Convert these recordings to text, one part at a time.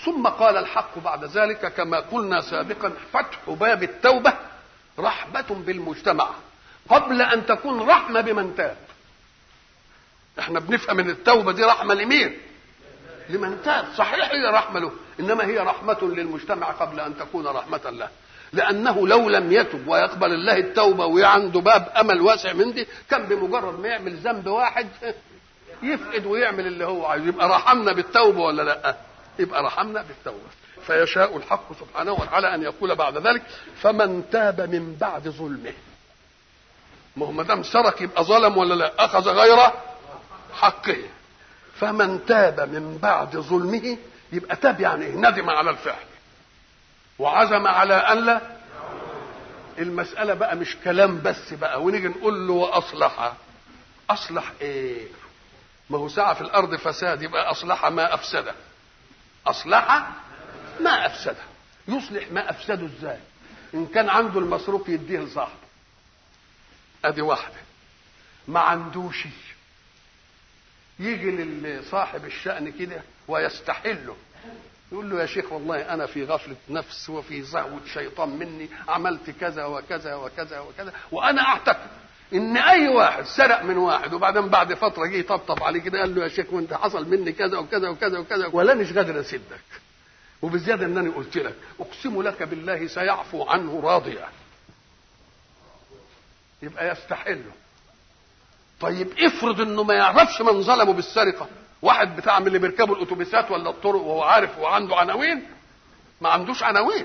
ثم قال الحق بعد ذلك كما قلنا سابقا فتح باب التوبة رحمة بالمجتمع قبل أن تكون رحمة بمن تاب احنا بنفهم ان التوبة دي رحمة لمين لمن تاب صحيح هي رحمة له إنما هي رحمة للمجتمع قبل أن تكون رحمة له لأنه لو لم يتب ويقبل الله التوبة وعنده باب أمل واسع من دي كان بمجرد ما يعمل ذنب واحد يفقد ويعمل اللي هو عايز يبقى رحمنا بالتوبة ولا لا يبقى رحمنا بالتوبة فيشاء الحق سبحانه وتعالى أن يقول بعد ذلك فمن تاب من بعد ظلمه ما هو ما دام سرق يبقى ظلم ولا لا أخذ غير حقه فمن تاب من بعد ظلمه يبقى تاب يعني ايه ندم على الفعل وعزم على ان لا المساله بقى مش كلام بس بقى ونيجي نقول له واصلح اصلح ايه ما هو سعى في الارض فساد يبقى اصلح ما افسده اصلح ما افسده يصلح ما افسده ازاي ان كان عنده المسروق يديه لصاحبه ادي واحده ما عندوش يجي لصاحب الشأن كده ويستحله يقول له يا شيخ والله أنا في غفلة نفس وفي زهوة شيطان مني عملت كذا وكذا وكذا وكذا وأنا أعتقد إن أي واحد سرق من واحد وبعدين بعد فترة جه يطبطب عليه كده قال له يا شيخ وأنت حصل مني كذا وكذا وكذا وكذا ولا مش قادر أسدك وبالزيادة إنني قلت لك أقسم لك بالله سيعفو عنه راضيا يبقى يستحله طيب افرض انه ما يعرفش من ظلمه بالسرقه واحد بتاع من اللي بيركبوا الاتوبيسات ولا الطرق وهو عارف وعنده عناوين ما عندوش عناوين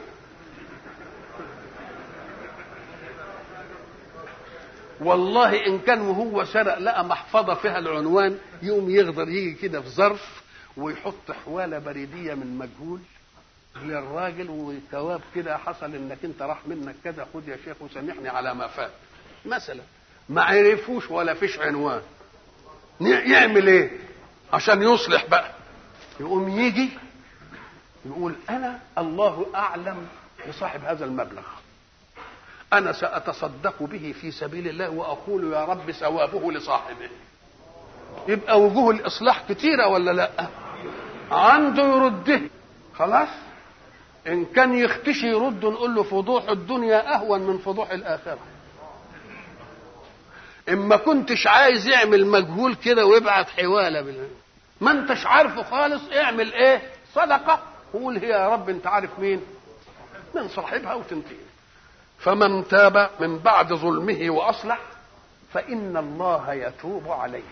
والله ان كان وهو سرق لقى محفظه فيها العنوان يقوم يقدر يجي كده في ظرف ويحط حواله بريديه من مجهول للراجل وثواب كده حصل انك انت راح منك كذا خد يا شيخ وسامحني على ما فات مثلا ما عرفوش ولا فيش عنوان يعمل ايه عشان يصلح بقى يقوم يجي يقول انا الله اعلم بصاحب هذا المبلغ انا ساتصدق به في سبيل الله واقول يا رب ثوابه لصاحبه يبقى وجوه الاصلاح كتيره ولا لا عنده يرده خلاص ان كان يختشي يرد نقول له فضوح الدنيا اهون من فضوح الاخره اما كنتش عايز يعمل مجهول كده ويبعت حواله بال... ما انتش عارفه خالص اعمل ايه صدقه وقول هي يا رب انت عارف مين من صاحبها وتنتهي فمن تاب من بعد ظلمه واصلح فان الله يتوب عليه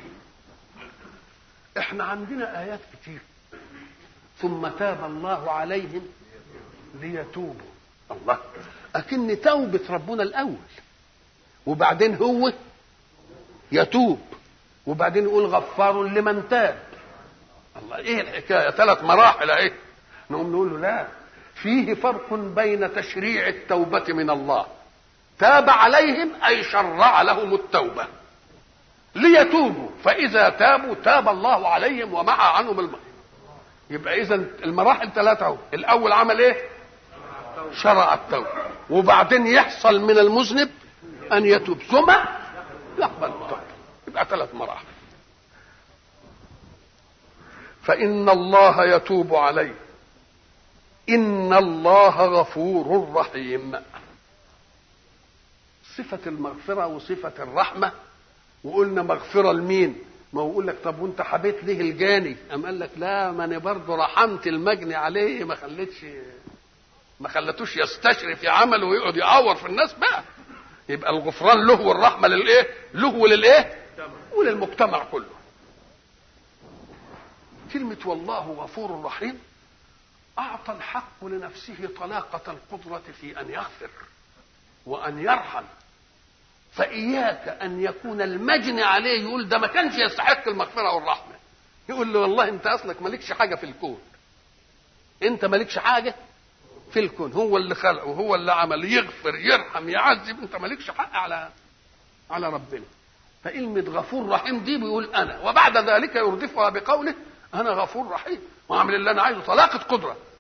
احنا عندنا ايات كتير ثم تاب الله عليهم ليتوبوا الله اكن توبه ربنا الاول وبعدين هو يتوب وبعدين يقول غفار لمن تاب الله ايه الحكايه ثلاث مراحل اهي نقوم نقول له لا فيه فرق بين تشريع التوبه من الله تاب عليهم اي شرع لهم التوبه ليتوبوا فاذا تابوا تاب الله عليهم ومحى عنهم الم... يبقى اذا المراحل ثلاثه اهو الاول عمل ايه شرع التوبه وبعدين يحصل من المذنب ان يتوب ثم يقبل التوبه يبقى ثلاث مراحل فإن الله يتوب عليه إن الله غفور رحيم صفة المغفرة وصفة الرحمة وقلنا مغفرة لمين؟ ما هو يقول لك طب وانت حبيت ليه الجاني؟ أم قال لك لا ما انا برضه رحمت المجني عليه ما خليتش ما خلتوش يستشرف في عمله ويقعد يعور في الناس بقى يبقى الغفران له والرحمه للايه؟ له وللايه؟ وللمجتمع كله. كلمة والله غفور رحيم أعطى الحق لنفسه طلاقة القدرة في أن يغفر وأن يرحم فإياك أن يكون المجني عليه يقول ده ما كانش يستحق المغفرة والرحمة يقول له والله أنت أصلك مالكش حاجة في الكون أنت مالكش حاجة في الكون هو اللي خلقه وهو اللي عمل يغفر يرحم يعذب أنت مالكش حق على على ربنا فكلمة غفور رحيم دي بيقول أنا وبعد ذلك يردفها بقوله أنا غفور رحيم وأعمل اللي أنا عايزه طلاقة قدرة